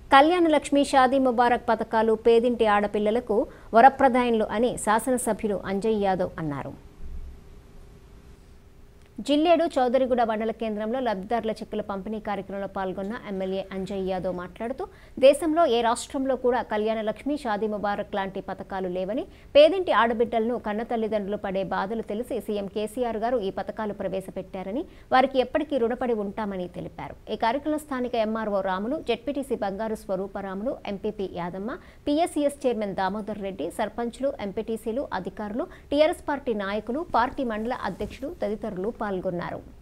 కళ్యాణ లక్ష్మి షాదీ ముబారక్ పథకాలు పేదింటి ఆడపిల్లలకు వరప్రదాయన్లు అని శాసనసభ్యులు అంజయ్ యాదవ్ అన్నారు జిల్లేడు చౌదరిగూడ మండల కేంద్రంలో లబ్ధిదారుల చెక్కుల పంపిణీ కార్యక్రమంలో పాల్గొన్న ఎమ్మెల్యే అంజయ్ యాదవ్ మాట్లాడుతూ దేశంలో ఏ రాష్ట్రంలో కూడా కళ్యాణ లక్ష్మి షాదీ ముబారక్ లాంటి పథకాలు లేవని పేదింటి ఆడబిడ్డలను కన్న తల్లిదండ్రులు పడే బాధలు తెలిసి సీఎం కేసీఆర్ గారు ఈ పథకాలు ప్రవేశపెట్టారని వారికి ఎప్పటికీ రుణపడి ఉంటామని తెలిపారు ఈ కార్యక్రమంలో స్థానిక MRO Ramulu ZPTC Bangaru Swaruparamulu MPP Yadamma PSCS chairman Damodar Reddy సర్పంచ్లు ఎంపీటీసీలు అధికారులు టీఆర్ఎస్ పార్టీ నాయకులు పార్టీ మండల అధ్యక్షుడు తదితరులు పాల్గొన్నారు